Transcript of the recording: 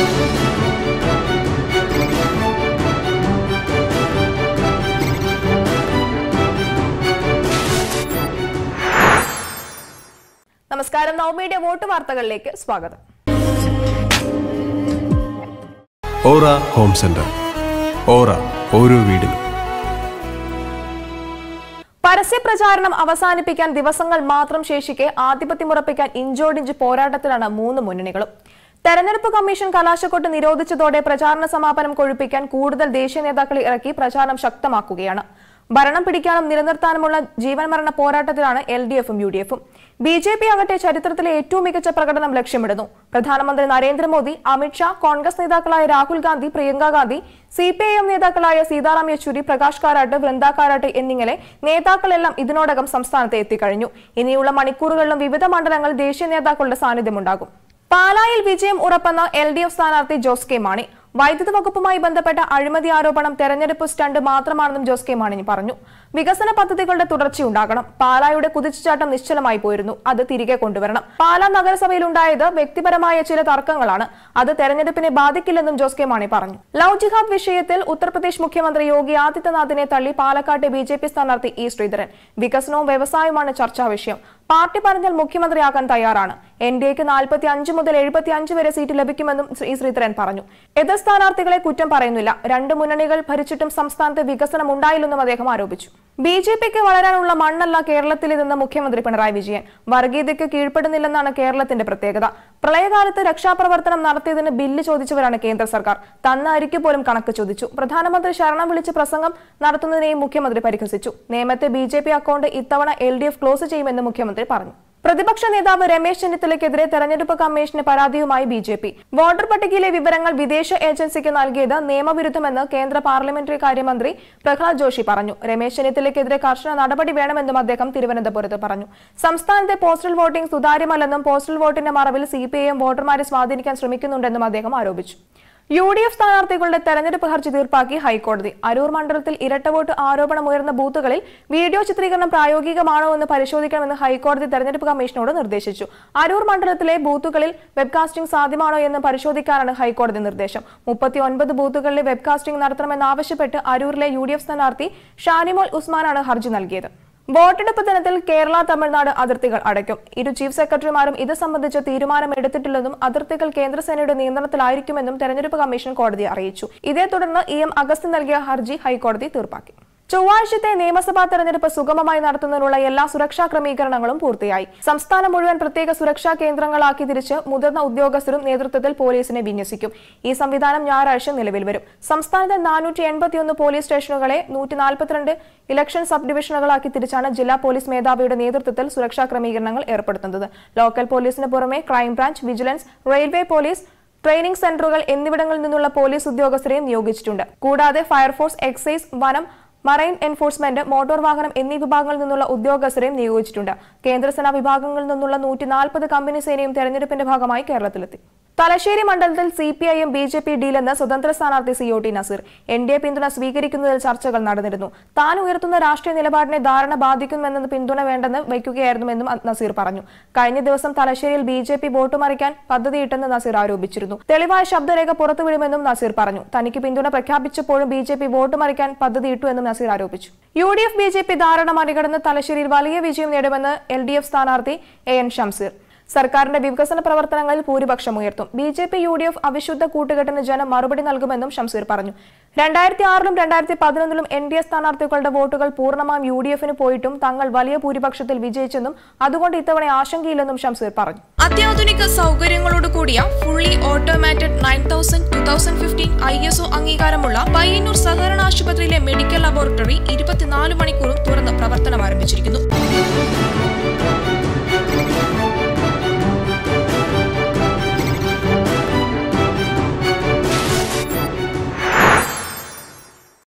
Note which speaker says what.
Speaker 1: നമസ്കാരം നവമീഡിയ വോട്ട് വാർത്തകളിലേക്ക് സ്വാഗതം
Speaker 2: ഓറ ഹോം സെന്റർ ഓറ ഓരോ വീടിനും
Speaker 1: പരസ്യപ്രചാരണം അവസാനിപ്പിക്കാൻ ദിവസങ്ങൾ മാത്രം ശേഷിക്കെ ആധിപത്യമുറപ്പിക്കാൻ ഇഞ്ചോടിഞ്ച് പോരാട്ടത്തിലാണ് മൂന്ന് മുന്നണികളും തെരഞ്ഞെടുപ്പ് കമ്മീഷൻ കലാശക്കൊട്ട് നിരോധിച്ചതോടെ പ്രചാരണ സമാപനം കൊഴുപ്പിക്കാൻ കൂടുതൽ ദേശീയ നേതാക്കളെ ഇറക്കി പ്രചാരണം ശക്തമാക്കുകയാണ് ഭരണം പിടിക്കാനും നിലനിർത്താനുമുള്ള ജീവൻ മരണ പോരാട്ടത്തിലാണ് എൽ ഡി എഫും യു ഡി എഫും ബി ജെ പി ആകട്ടെ ചരിത്രത്തിലെ ഏറ്റവും മികച്ച പ്രകടനം ലക്ഷ്യമിടുന്നു പ്രധാനമന്ത്രി നരേന്ദ്രമോദി അമിത്ഷാ കോൺഗ്രസ് നേതാക്കളായ Rahul Gandhi Priyanka Gandhi C P I M നേതാക്കളായ സീതാറാം യെച്ചൂരി പ്രകാശ് കാരാട്ട് വൃന്ദ കാരാട്ട് എന്നിങ്ങനെ നേതാക്കളെല്ലാം ഇതിനോടകം സംസ്ഥാനത്ത് എത്തിക്കഴിഞ്ഞു ഇനിയുള്ള മണിക്കൂറുകളിലും വിവിധ മണ്ഡലങ്ങളിൽ ദേശീയ നേതാക്കളുടെ സാന്നിധ്യമുണ്ടാകും പാലായിൽ വിജയം ഉറപ്പെന്ന എൽ ഡി എഫ് സ്ഥാനാർത്ഥി ജോസ് കെ മാണി വൈദ്യുതി വകുപ്പുമായി ബന്ധപ്പെട്ട അഴിമതി ആരോപണം തെരഞ്ഞെടുപ്പ് സ്റ്റണ്ട് മാത്രമാണെന്നും ജോസ് കെ മാണി പറഞ്ഞു വികസന പദ്ധതികളുടെ തുടർച്ചയുണ്ടാകണം പാലായുടെ കുതിച്ചുചാട്ടം നിശ്ചലമായി പോയിരുന്നു അത് തിരികെ കൊണ്ടുവരണം പാലാ നഗരസഭയിലുണ്ടായത് വ്യക്തിപരമായ ചില തർക്കങ്ങളാണ് അത് തെരഞ്ഞെടുപ്പിനെ ബാധിക്കില്ലെന്നും ജോസ് കെ മാണി പറഞ്ഞു ലവ് ജിഹാദ് വിഷയത്തിൽ ഉത്തർപ്രദേശ് മുഖ്യമന്ത്രി യോഗി ആദിത്യനാഥിനെ തള്ളി പാലക്കാട്ടെ ബി ജെ പി സ്ഥാനാർത്ഥി ഇ ശ്രീധരൻ വികസനവും വ്യവസായവുമാണ് ചർച്ചാ വിഷയം പാർട്ടി പറഞ്ഞാൽ മുഖ്യമന്ത്രിയാകാൻ തയ്യാറാണ് എൻ ഡി എക്ക് നാൽപ്പത്തി അഞ്ച് മുതൽ എഴുപത്തി അഞ്ച് വരെ സീറ്റ് ലഭിക്കുമെന്നും ശ്രീ ശ്രീധരൻ പറഞ്ഞു എതിർ സ്ഥാനാർത്ഥികളെ കുറ്റം പറയുന്നില്ല രണ്ട് മുന്നണികൾ ഭരിച്ചിട്ടും സംസ്ഥാനത്ത് വികസനം ഉണ്ടായില്ലെന്നും അദ്ദേഹം ആരോപിച്ചു ബി ജെ പിക്ക് വളരാനുള്ള മണ്ണല്ല കേരളത്തിലിതെന്ന് മുഖ്യമന്ത്രി പിണറായി വിജയൻ വർഗീയതയ്ക്ക് കീഴ്പ്പെടുന്നില്ലെന്നാണ് കേരളത്തിന്റെ പ്രത്യേകത പ്രളയകാലത്ത് രക്ഷാപ്രവർത്തനം നടത്തിയതിന് ബില്ല് ചോദിച്ചവരാണ് കേന്ദ്ര സർക്കാർ തന്ന അരിക്ക് പോലും കണക്ക് ചോദിച്ചു പ്രധാനമന്ത്രി ശരണം വിളിച്ച് പ്രസംഗം നടത്തുന്നതിനെയും മുഖ്യമന്ത്രി പരിഹസിച്ചു നേമത്തെ ബി അക്കൗണ്ട് ഇത്തവണ എൽ ക്ലോസ് ചെയ്യുമെന്ന് മുഖ്യമന്ത്രി പറഞ്ഞു പ്രതിപക്ഷ നേതാവ് രമേശ് ചെന്നിത്തലയ്ക്കെതിരെ തെരഞ്ഞെടുപ്പ് കമ്മീഷന് പരാതിയുമായി ബി ജെ പി വോട്ടർ പട്ടികയിലെ വിവരങ്ങൾ വിദേശ ഏജൻസിക്ക് നൽകിയത് നിയമവിരുദ്ധമെന്ന് കേന്ദ്ര പാർലമെന്ററി കാര്യമന്ത്രി പ്രഹ്ലാദ് ജോഷി പറഞ്ഞു രമേശ് ചെന്നിത്തലയ്ക്കെതിരെ കർശന നടപടി വേണമെന്നും അദ്ദേഹം തിരുവനന്തപുരത്ത് പറഞ്ഞു സംസ്ഥാനത്തെ പോസ്റ്റൽ വോട്ടിംഗ് സുതാര്യമല്ലെന്നും പോസ്റ്റൽ വോട്ടിന്റെ മറവിൽ സി പി ഐ എം വോട്ടർമാരെ സ്വാധീനിക്കാൻ ശ്രമിക്കുന്നുണ്ടെന്നും അദ്ദേഹം ആരോപിച്ചു യു ഡി എഫ് സ്ഥാനാർത്ഥികളുടെ തെരഞ്ഞെടുപ്പ് ഹർജി തീർപ്പാക്കി ഹൈക്കോടതി അരൂർ മണ്ഡലത്തിൽ ഇരട്ട വോട്ട് ആരോപണമുയർന്ന ബൂത്തുകളിൽ വീഡിയോ ചിത്രീകരണം പ്രായോഗികമാണോ എന്ന് പരിശോധിക്കണമെന്ന് ഹൈക്കോടതി തെരഞ്ഞെടുപ്പ് കമ്മീഷനോട് നിർദ്ദേശിച്ചു അരൂർ മണ്ഡലത്തിലെ ബൂത്തുകളിൽ വെബ്കാസ്റ്റിംഗ് സാധ്യമാണോ എന്ന് പരിശോധിക്കാനാണ് ഹൈക്കോടതി നിർദ്ദേശം മുപ്പത്തി ഒൻപത് ബൂത്തുകളിലെ വെബ്കാസ്റ്റിംഗ് നടത്തണമെന്നാവശ്യപ്പെട്ട് അരൂരിലെ യു ഡി എഫ് സ്ഥാനാർത്ഥി ഷാനിമോൾ ഉസ്മാനാണ് ഹർജി നൽകിയത് വോട്ടെടുപ്പ് ദിനത്തിൽ കേരള തമിഴ്നാട് അതിർത്തികൾ അടയ്ക്കും ഇരു ചീഫ് സെക്രട്ടറിമാരും ഇത് സംബന്ധിച്ച് തീരുമാനമെടുത്തിട്ടില്ലെന്നും അതിർത്തികൾ കേന്ദ്രസേനയുടെ നിയന്ത്രണത്തിലായിരിക്കുമെന്നും തെരഞ്ഞെടുപ്പ് കമ്മീഷൻ കോടതിയെ അറിയിച്ചു ഇതേ തുടർന്ന് ഇ എം അഗസ്റ്റിൻ നൽകിയ ഹർജി ഹൈക്കോടതി തീർപ്പാക്കി ചൊവ്വാഴ്ചത്തെ നിയമസഭാ തെരഞ്ഞെടുപ്പ് സുഗമമായി നടത്തുന്നതിനുള്ള എല്ലാ സുരക്ഷാ ക്രമീകരണങ്ങളും പൂർത്തിയായി സംസ്ഥാനം മുഴുവൻ പ്രത്യേക സുരക്ഷാ കേന്ദ്രങ്ങളാക്കി തിരിച്ച് മുതിർന്ന ഉദ്യോഗസ്ഥരും നേതൃത്വത്തിൽ പോലീസിനെ വിന്യസിക്കും ഈ സംവിധാനം ഞായറാഴ്ച നിലവിൽ വരും സംസ്ഥാനത്തെ നാനൂറ്റി എൺപത്തിയൊന്ന് പോലീസ് സ്റ്റേഷനുകളെ നൂറ്റി നാൽപ്പത്തിരണ്ട് ഇലക്ഷൻ സബ് ഡിവിഷനുകളാക്കി തിരിച്ചാണ് ജില്ലാ പോലീസ് മേധാവിയുടെ നേതൃത്വത്തിൽ സുരക്ഷാ ക്രമീകരണങ്ങൾ ഏർപ്പെടുത്തുന്നത് ലോക്കൽ പോലീസിന് പുറമെ crime branch vigilance railway police training സെന്ററുകൾ എന്നിവിടങ്ങളിൽ നിന്നുള്ള പോലീസ് ഉദ്യോഗസ്ഥരെയും നിയോഗിച്ചിട്ടുണ്ട് കൂടാതെ ഫയർഫോഴ്സ് എക്സൈസ് വനം മറൈൻ എൻഫോഴ്സ്മെന്റ് മോട്ടോർ വാഹനം എന്നീ വിഭാഗങ്ങളിൽ നിന്നുള്ള ഉദ്യോഗസ്ഥരെയും നിയോഗിച്ചിട്ടുണ്ട് കേന്ദ്രസേനാ വിഭാഗങ്ങളിൽ നിന്നുള്ള നൂറ്റി നാൽപ്പത് കമ്പനി സേനയും തെരഞ്ഞെടുപ്പിന്റെ ഭാഗമായി കേരളത്തിലെത്തി തലശ്ശേരി മണ്ഡലത്തിൽ C P I M B J P ഡീലെന്ന് സ്വതന്ത്ര സ്ഥാനാർത്ഥി C O T Naseer N D A പിന്തുണ സ്വീകരിക്കുന്നതിൽ ചർച്ചകൾ നടന്നിരുന്നു താൻ ഉയർത്തുന്ന രാഷ്ട്രീയ നിലപാടിനെ ധാരണ ബാധിക്കുമെന്നത് പിന്തുണ വേണ്ടെന്ന് വയ്ക്കുകയായിരുന്നുവെന്നും നസീർ പറഞ്ഞു കഴിഞ്ഞ ദിവസം തലശ്ശേരിയിൽ ബി ജെ പി വോട്ട് മറിക്കാൻ പദ്ധതിയിട്ടെന്ന് നസീർ ആരോപിച്ചിരുന്നു തെളിവായ ശബ്ദരേഖ പുറത്തുവിടുമെന്നും നസീർ പറഞ്ഞു തനിക്ക് പിന്തുണ പ്രഖ്യാപിച്ചപ്പോഴും ബി ജെ പി വോട്ട് മറിക്കാൻ പദ്ധതിയിട്ടു എന്നും നസീർ ആരോപിച്ചു U D F B J P ധാരണ മറികടന്ന് തലശ്ശേരിയിൽ വലിയ വിജയം നേടുമെന്ന് എൽ ഡി എഫ് സ്ഥാനാർത്ഥി എ എൻ ഷംസീർ സർക്കാരിന്റെ വികസന പ്രവർത്തനങ്ങളിൽ ഭൂരിപക്ഷം ഉയർത്തും B J P U D F അവിശുദ്ധ കൂട്ടുകെട്ടിന് ജനം മറുപടി നൽകുമെന്നും ഷംസീർ പറഞ്ഞു രണ്ടായിരത്തി ആറിലും രണ്ടായിരത്തി പതിനൊന്നിലും എൻ ഡി എ സ്ഥാനാർത്ഥികളുടെ വോട്ടുകൾ പൂർണ്ണമായും യു ഡി എഫിന് പോയിട്ടും തങ്ങൾ വലിയ ഭൂരിപക്ഷത്തിൽ വിജയിച്ചെന്നും അതുകൊണ്ട് ഇത്തവണ ആശങ്കയില്ലെന്നും ഷംസീർ പറഞ്ഞു
Speaker 3: അത്യാധുനിക സൗകര്യങ്ങളോട് കൂടിയ fully automated nine thousand two thousand fifteen I S O അംഗീകാരമുള്ള പയ്യന്നൂർ സഹകരണ ആശുപത്രിയിലെ മെഡിക്കൽ ലബോറട്ടറി ഇരുപത്തിനാല് മണിക്കൂറും തുറന്ന് പ്രവർത്തനം ആരംഭിച്ചിരിക്കുന്നു